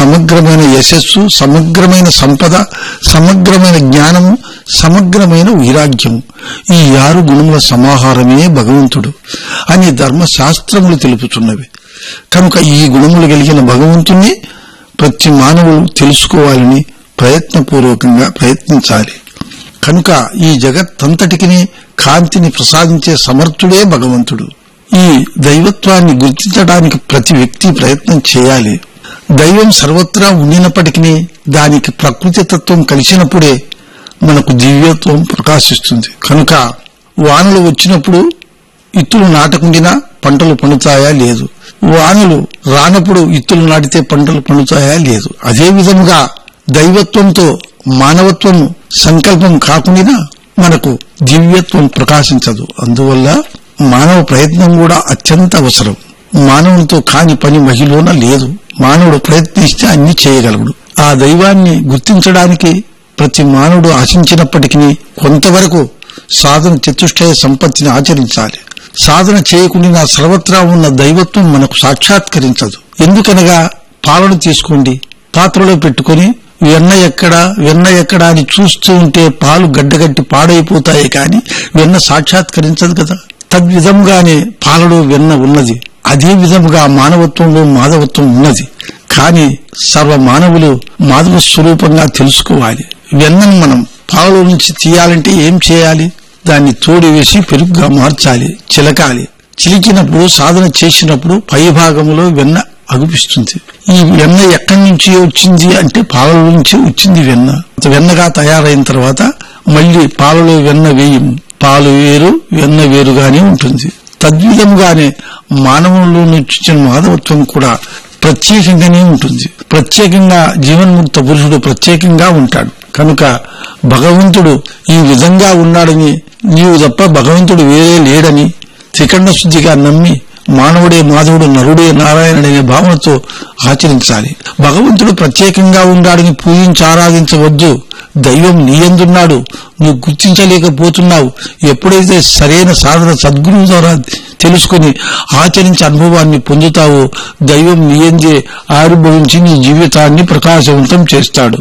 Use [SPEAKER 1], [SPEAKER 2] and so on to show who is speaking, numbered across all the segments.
[SPEAKER 1] సమగ్రమైన యశస్సు సమగ్రమైన సంపద సమగ్రమైన జ్ఞానము సమగ్రమైన వైరాగ్యము ఈ ఆరు గుణముల సమాహారమే భగవంతుడు అని ధర్మశాస్త్రములు తెలుపుతున్నవి కనుక ఈ గుణములు కలిగిన భగవంతుణ్ణి ప్రతి మానవులు తెలుసుకోవాలని ప్రయత్నపూర్వకంగా ప్రయత్నించాలి కనుక ఈ జగత్తంతటికి కాంతిని ప్రసాదించే సమర్థుడే భగవంతుడు ఈ దైవత్వాన్ని గుర్తించడానికి ప్రతి వ్యక్తి ప్రయత్నం చేయాలి దైవం సర్వత్రా ఉండినప్పటికీ దానికి ప్రకృతి తత్వం కలిసినప్పుడే మనకు దివ్యత్వం ప్రకాశిస్తుంది కనుక వానలు వచ్చినప్పుడు ఇత్తులు నాటకుండినా పంటలు పండుతాయా లేదు వానలు రానప్పుడు ఇత్తులు నాటితే పంటలు పండుతాయా లేదు అదే విధముగా దైవత్వంతో మానవత్వం సంకల్పం కాకుండా మనకు దివ్యత్వం ప్రకాశించదు అందువల్ల మానవ ప్రయత్నం కూడా అత్యంత అవసరం మానవునితో కాని పని మహిళన లేదు మానవుడు ప్రయత్నిస్తే అన్ని చేయగలడు ఆ దైవాన్ని గుర్తించడానికి ప్రతి మానవుడు ఆశించినప్పటికీ కొంతవరకు సాధన చతుష్టయ సంపత్తిని ఆచరించాలి సాధన చేయకుండా సర్వత్రా ఉన్న దైవత్వం మనకు సాక్షాత్కరించదు ఎందుకనగా పాలను తీసుకోండి పాత్రలో పెట్టుకొని వెన్న ఎక్కడ వెన్న ఎక్కడ అని చూస్తూ ఉంటే పాలు గడ్డగట్టి పాడైపోతాయి కాని వెన్న సాక్షాత్కరించదు కదా తద్విధంగానే పాలలో వెన్న ఉన్నది అదే విధముగా మానవత్వంలో మాధవత్వం ఉన్నది కాని సర్వ మానవులు మాధవ స్వరూపంగా తెలుసుకోవాలి వెన్నను మనం పాలలో నుంచి తీయాలంటే ఏం చేయాలి దాన్ని తోడి వేసి పెరుగుగా మార్చాలి చిలకాలి చిలికినప్పుడు సాధన చేసినప్పుడు పై భాగంలో వెన్న అగుపిస్తుంది ఈ వెన్న ఎక్కడి నుంచి వచ్చింది అంటే పాలలో నుంచి వచ్చింది వెన్న వెన్నగా తయారైన తర్వాత మళ్ళీ పాలలో వెన్న వేయము పాలు వేరు వెన్న వేరుగానే ఉంటుంది తద్విధంగానే మానవుల్లో నుంచి మాధవత్వం కూడా ప్రత్యేకంగానే ఉంటుంది ప్రత్యేకంగా జీవన్ముక్త పురుషుడు ప్రత్యేకంగా ఉంటాడు కనుక భగవంతుడు ఈ విధంగా ఉన్నాడని నీవు తప్ప భగవంతుడు వేరే లేడని త్రికండ శుద్ధిగా నమ్మి మానవుడే మాధవుడు నరుడే నారాయణుడనే భావనతో ఆచరించాలి భగవంతుడు ప్రత్యేకంగా ఉండాడని పూజించి ఆరాధించవద్దు దైవం నీయందున్నాడు నువ్వు గుర్తించలేకపోతున్నావు ఎప్పుడైతే సరైన సాధన సద్గురువు ద్వారా తెలుసుకుని ఆచరించి అనుభవాన్ని పొందుతావో దైవం నీయందే ఆవిర్భవించి నీ జీవితాన్ని ప్రకాశవంతం చేస్తాడు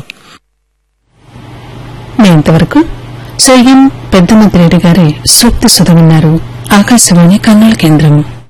[SPEAKER 2] మీ ఇంతవరకు స్వర్గం పెద్దమంత్రి గారి సూక్తి సుధ విన్నారు ఆకాశవాణి కర్నూలు కేంద్రం